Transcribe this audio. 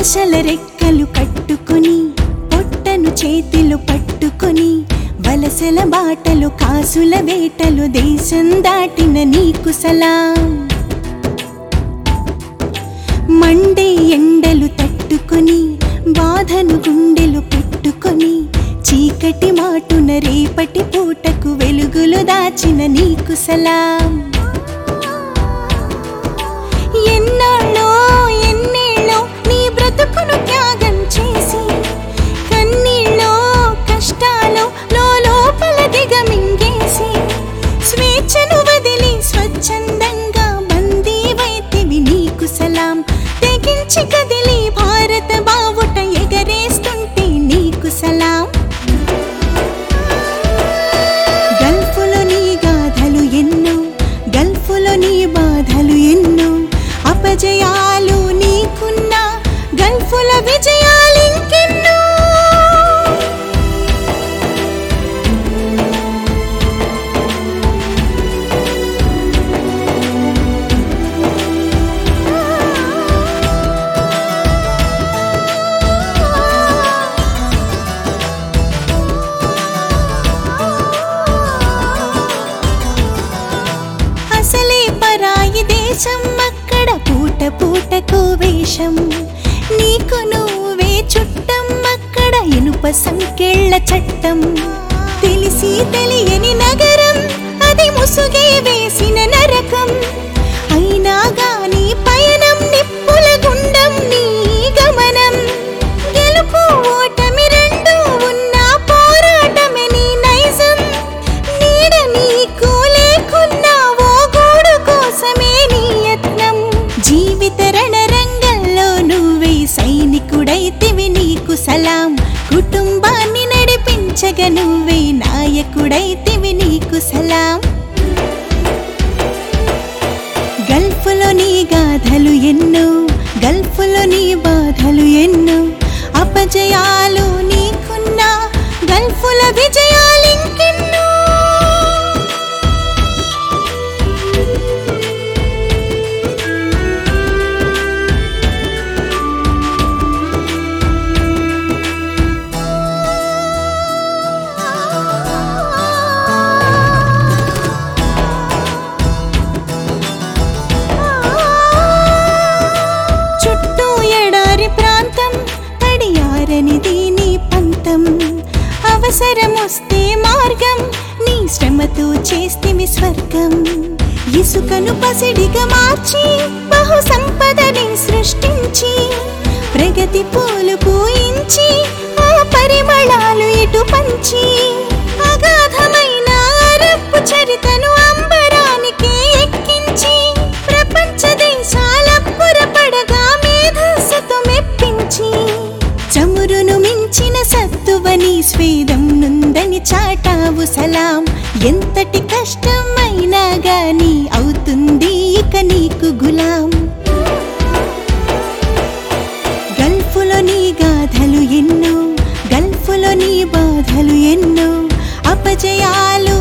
ఆశల రెక్కలు కట్టుకొని పొట్టను చేతిలో పట్టుకొని వలసల బాటలు కాసుల వేటలు దేశం దాటిన నీకు సలాం మండే ఎండలు తట్టుకొని బాధను గుండెలు పెట్టుకొని చీకటి మాటున రేపటి పూటకు వెలుగులు దాచిన నీకు సలాం ఎన్నాళ్ళో ఎన్నేళ్ళో నీ బ్రతుకును త్యాగం చేసి కన్నీళ్ళో కష్టాలో లోపల దిగమింగేసి స్వేచ్ఛను వదిలి స్వచ్ఛందంగా బందీవైతివి నీకు సలాం తెగించి కదిలి భారత బావుట ఎగరేస్తుంటే నీకు సలాం గల్ఫులో నీ గాథలు ఎన్నో గల్ఫులో నీ బాధలు ఎన్నో అపజయాలు నీకున్నా గల్ఫుల విజయాలు ఇంకెన్నో అసలే పరాయి దేశం అక్కడ పూట పూటకు వేషం నీకు నువ్వే చుట్టం అక్కడ ఇనుప సంకెళ్ళ చట్టం తెలిసి తెలియని నగరం అది ముసుగే వేసిన నరకం అయినా గాని పయనం నిప్పుల గుండం నీ గమనం గెలుపు ఓటమి రెండు ఉన్న పోరాటమే నీ నైజం నీడ నీకు లేకున్నా ఓ గూడు కోసమే నీ యత్నం జీవిత రణరంగంలో నువ్వే సైనికుడైతివి నీకు సలాం కుటుంబాన్ని నడిపించగ నువ్వే నాయకుడైతివి నీకు సలాం గల్ఫ్లో నీ గాథలు ఎన్నో గల్ఫ్లో నీ బాధలు ఎన్నో అపజయాలు నీకున్నా గల్ఫుల విజయాలు ఇంకెన్నో చుట్టూ ఎడారి ప్రాంతం తడియారని దీని పంతం అవసరమొస్తే మార్గం నీ శ్రమతో చేస్తిమి స్వర్గం ఇసుకను పసిడిగా మార్చి బహు సంపదని సృష్టించి ప్రగతి పూలు పూయించి ఆ పరిమళాలు ఇటు పంచి అగాధమైన అరబ్బు చరితను అంబరానికి ఎక్కించి ప్రపంచ దేశాల పురపడగా మేధస్సుతో మెప్పించి చమురును మించిన సత్తువని స్వేదం నుందని చాటావు సలాం ఎంతటి కష్టమైనా గాని అవుతుంది ఇక నీకు గులాం గల్ఫులో నీ గాథలు ఎన్నో గల్ఫులో నీ బాధలు ఎన్నో అపజయాలు